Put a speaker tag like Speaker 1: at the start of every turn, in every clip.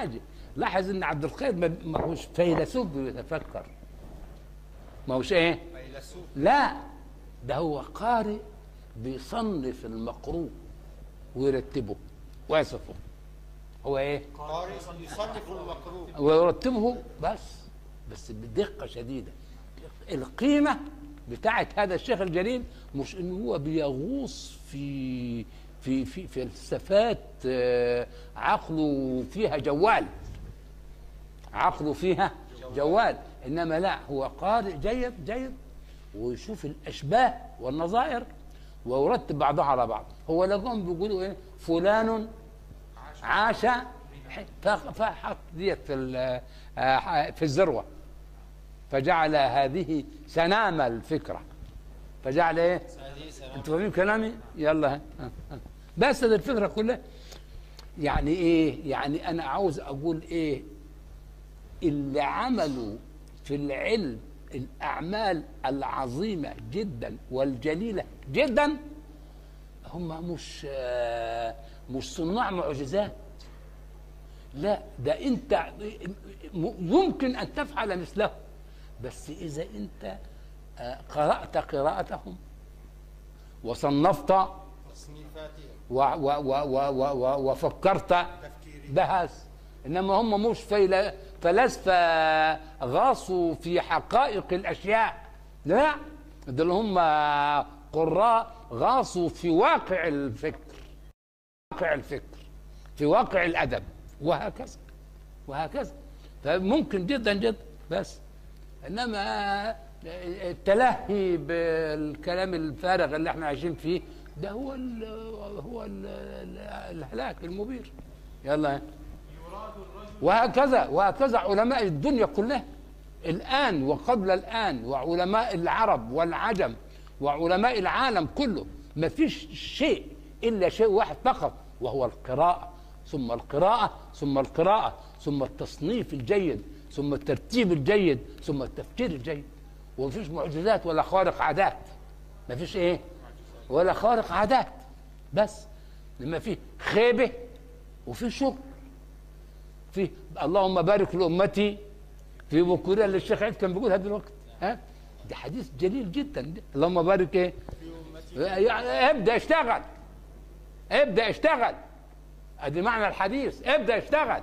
Speaker 1: حاجه لاحظ ان عبد القادر ما- ما هوش فيلسوف بيتفكر ما هوش ايه
Speaker 2: فيلسوف
Speaker 1: لا ده هو قارئ بيصنف المقروء ويرتبه ويصفه هو ايه
Speaker 2: قارئ يصنف المقروء
Speaker 1: ويرتبه بس بس بدقة شديدة القيمة بتاعت هذا الشيخ الجليل مش انه هو بيغوص في في في فلسفات آه، عقله فيها جوال عقله فيها جوال انما لا هو قارئ جيد جيد ويشوف الاشباه والنظائر ويرتب بعضها على بعض هو لقوم بيقولوا ايه فلان عاش ف- فحط ديت في ال- آه، في الذروه فجعل هذه سنام الفكره فجعل ايه
Speaker 2: هذه سلام
Speaker 1: انتوا فاهمين كلامي يلا ها، ها، ها. بس هذه الفكره كلها يعني ايه يعني انا عاوز اقول ايه اللي عملوا في العلم الاعمال العظيمه جدا والجليله جدا هم مش آه، مش صناع معجزات لا ده انت م- يمكن ان تفعل مثله بس اذا انت آه، قرات قراءتهم وصنفت
Speaker 2: تصنيفاتها
Speaker 1: و و و و و و وفكرت
Speaker 2: تفكيري
Speaker 1: بهذا انما هم مش فيلا- فلاسفه غاصوا في حقائق الاشياء لا دول هم قراء غاصوا في واقع الفكر واقع الفكر في واقع الادب وهكذا وهكذا فممكن جدا جدا بس انما التلهي بالكلام الفارغ اللي احنا عايشين فيه ده هو ال هو ال الهلاك المبير يلا وهكذا وهكذا علماء الدنيا كلها الآن وقبل الآن وعلماء العرب والعجم وعلماء العالم كله ما فيش شيء إلا شيء واحد فقط وهو القراءة ثم القراءة ثم القراءة ثم التصنيف الجيد ثم الترتيب الجيد ثم التفكير الجيد ومفيش معجزات ولا خارق عادات ما فيش ايه ولا خارق عادات بس لما في خيبة وفي شغل في اللهم بارك لامتي في بكورها اللي الشيخ عيد كان بيقولها دلوقتي ها ده حديث جليل جدا ده. اللهم بارك ايه يعني ابدا اشتغل ابدا اشتغل ادي معنى الحديث ابدا اشتغل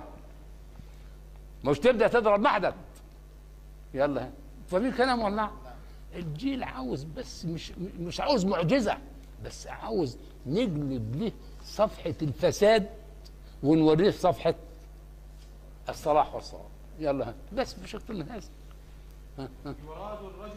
Speaker 1: مش تبدا تضرب محدد يلا فاهمين كلام والله الجيل عاوز بس مش مش عاوز معجزه بس عاوز نجلب له صفحه الفساد ونوريه صفحه الصلاح والصواب يلا بس مش اكتر من هذا
Speaker 3: يراد الرجل